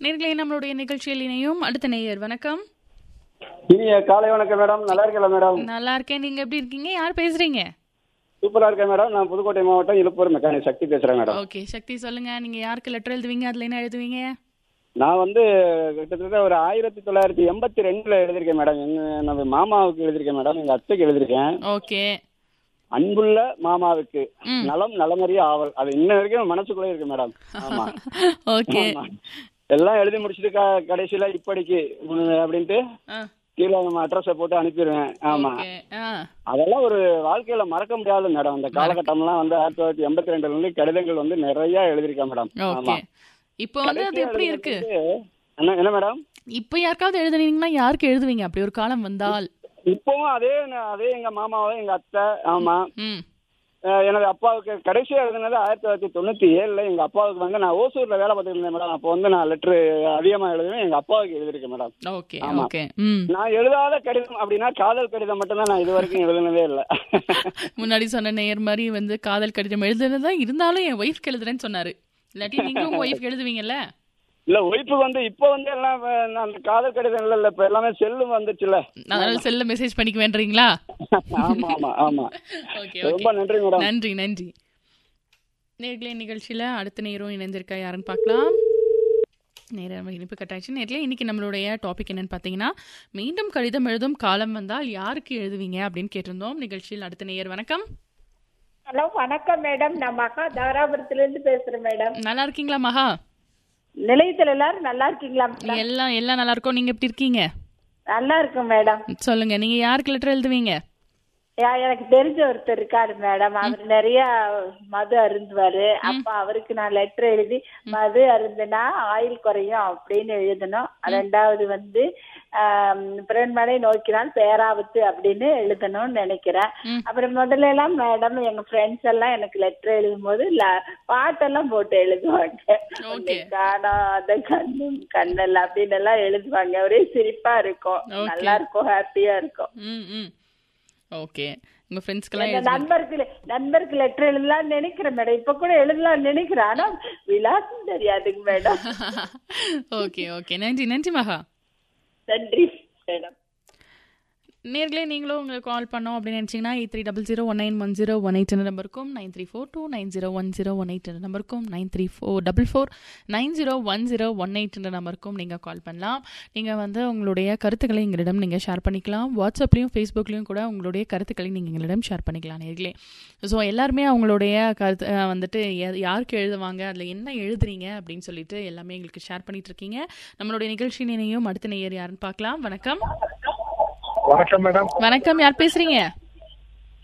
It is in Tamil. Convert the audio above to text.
நேர்களே நம்மளுடைய நிகழ்ச்சியில் இணையும் அடுத்த நேயர் வணக்கம் இனிய காலை வணக்கம் மேடம் நல்லா இருக்கல மேடம் நல்லா இருக்கேன் நீங்க எப்படி இருக்கீங்க யார் பேசுறீங்க சூப்பரா இருக்கேன் மேடம் நான் புதுக்கோட்டை மாவட்டம் இழுப்பூர் மெக்கானிக் சக்தி பேசுறேன் மேடம் ஓகே சக்தி சொல்லுங்க நீங்க யாருக்கு லெட்டர் எழுதுவீங்க அதுல என்ன எழுதுவீங்க நான் வந்து கிட்டத்தட்ட ஒரு ஆயிரத்தி தொள்ளாயிரத்தி எண்பத்தி ரெண்டுல எழுதிருக்கேன் மேடம் எங்க நம்ம மாமாவுக்கு எழுதிருக்கேன் மேடம் எங்க அத்தைக்கு எழுதிருக்கேன் ஓகே அன்புள்ள மாமாவுக்கு ம். நலம் நலமறிய ஆவல் அது இன்ன வரைக்கும் மனசுக்குள்ளே இருக்கு மேடம் ஆமா ஓகே ஆமா. எல்லாம் எழுதி முடிச்சுட்டு க- கடைசியில இப்படிக்கு உம், அப்படின்ட்டு கீழே நம்ம அட்ரஸை போட்டு அனுப்பிடுவேன் ஆமா ஓகே ஆ அதெல்லாம் ஒரு வாழ்க்கையில மறக்க முடியாத மேடம் அந்த காலகட்டம்லாம் வந்து ஆயிரத்தி தொள்ளாயிரத்தி எண்பத்தி ரெண்டுல இருந்து கடிதங்கள் வந்து நிறைய எழுதிருக்கேன் மேடம் ஓகே இப்போ வந்து அது எப்படி இருக்கு என்ன என்ன மேடம் இப்போ யாருக்காவது எழுதுனீங்கன்னா யாருக்கு எழுதுவீங்க அப்படி ஒரு காலம் வந்தால் இப்பவும் அதே ந- அதே எங்க மாமாவை எங்க அத்தை ஆமா ம் அஹ் எனது அப்பாவுக்கு கடைசியா எழுதுனது ஆயிரத்தி தொள்ளாயிரத்தி தொண்ணூத்தி ஏழுல எங்க அப்பாவுக்கு வந்து நான் ஓசூர்ல வேலை பார்த்துட்டு இருந்தேன் மேடம் அப்போ வந்து நான் லெட்டர் அதிகமா எழுதுவேன் எங்க அப்பாவுக்கு எழுதிருக்கேன் மேடம் ஓகே ஆமா. ஓகே ம் நான் எழுதாத கடிதம் அப்படின்னா காதல் கடிதம் மட்டும்தான் நான் இது வரைக்கும் எழுதுனதே இல்லை முன்னாடி சொன்ன நேயர் மாதிரி வந்து காதல் கடிதம் எழுதுனதா இருந்தாலும் என் ஒய்ஃப்க்கு எழுதுறேன்னு சொன்னாரு இல்லாட்டி நீங்க உங்க ஒய்ஃப்க்கு எழுதுவீங்கல்ல இல்ல ஒய்ஃபு வந்து இப்போ வந்து எல்லாம் அஹ், நான் அந்த காதல் கடிதம் இல்ல இல்ல இப்ப எல்லாமே செல்லு வந்துச்சுல அதனால செல்ல மெசேஜ் பண்ணிக்க வேண்டீங்களா ஆமா ஆமா ஆமா ஓகே ரொம்ப ஓகே நன்றி மேடம் நன்றி நன்றி நேர்களே நிகழ்ச்சியில அடுத்த நேரம் இணைந்திருக்கா யாருன்னு பார்க்கலாம் நேரம் இனிப்பு கட்டாச்சு நேர்களே இன்னைக்கு நம்மளுடைய டாபிக் என்னன்னு பார்த்தீங்கன்னா மீண்டும் கடிதம் எழுதும் காலம் வந்தால் யாருக்கு எழுதுவீங்க அப்படின்னு கேட்டிருந்தோம் நிகழ்ச்சியில் அடுத்த நேயர் வணக்கம் ஹலோ வணக்கம் மேடம் நான் மகா தாராபுரத்துல இருந்து பேசுறேன் மேடம் நல்லா இருக்கீங்களா மகா நிலையத்துல எல்லாரும் நல்லா இருக்கீங்களா மேடம் எல்லாம் எல்லாம் நல்லா இருக்கோம் நீங்க எப்படி இருக்கீங்க நல்லா இருக்கும் மேடம் சொல்லுங்க நீங்க யாருக்கு லெட்டர் எழுதுவீங்க யா- எனக்கு தெரிஞ்ச ஒருத்தர் இருக்காரு மேடம் அவர் நிறைய மது அருந்துவாரு அப்ப அவருக்கு நான் லெட்டர் எழுதி மது அருந்துனா ஆயில் குறையும் அப்படின்னு எழுதணும் ரெண்டாவது வந்து ஆம், பிறன்மனை நோக்கினால் பேராபத்து அப்படின்னு எழுதணும்னு நினைக்கிறேன் ம். அப்புறம் முதல்ல எல்லாம் மேடம் எங்க ஃப்ரெண்ட்ஸ் எல்லாம் எனக்கு லெட்டர் எழுதும் போது ல- பாட்டெல்லாம் போட்டு எழுதுவாங்க Okay. உன்னை காணாத கண்ணும் கண்ணல் அப்படின்னு எல்லாம் எழுதுவாங்க ஒரே சிரிப்பா இருக்கும் Okay. நல்லா இருக்கும் ஹாப்பியா இருக்கும் ம் ம் ஓகே உங்க ஃப்ரெண்ட்ஸ்க்கெல்லாம் எங்க எழுதுங்க நண்பருக்கு நண்பருக்கு லெட்டர் எழுதலாம்னு நினைக்கிறேன் மேடம் இப்ப கூட எழுதலாம்னு நினைக்கிறேன் ஆனா விலாசம் தெரியாதுங்க மேடம் ஓகே ஓகே நன்றி நன்றி மகா நன்றி மேடம் நேர்களே நீங்களும் உங்களுக்கு கால் பண்ணோம் அப்படின்னு நினச்சிங்கன்னா eight three double zero one nine one zero one eight நம்பருக்கும் nine three four two nine zero one zero one eight நம்பருக்கும் nine three four double four nine zero one zero one eight நம்பருக்கும் நீங்கள் கால் பண்ணலாம் நீங்கள் வந்து உங்களுடைய கருத்துக்களை எங்களிடம் நீங்கள் ஷேர் பண்ணிக்கலாம் வாட்ஸ்அப்லேயும் ஃபேஸ்புக்லேயும் கூட உங்களுடைய கருத்துக்களை நீங்கள் எங்களிடம் ஷேர் பண்ணிக்கலாம் நேர்களே ஸோ எல்லாருமே அவங்களுடைய கருத்து அஹ், வந்துட்டு யா- யாருக்கு எழுதுவாங்க அதில் என்ன எழுதுறீங்க அப்படின்னு சொல்லிட்டு எல்லாமே எங்களுக்கு ஷேர் பண்ணிட்டு இருக்கீங்க நம்மளுடைய நிகழ்ச்சி நினையும் அடுத்த நேயர் யாருன்னு பார்க்கலாம் வணக்கம் வணக்கம் மேடம் வணக்கம் யார் பேசுறீங்க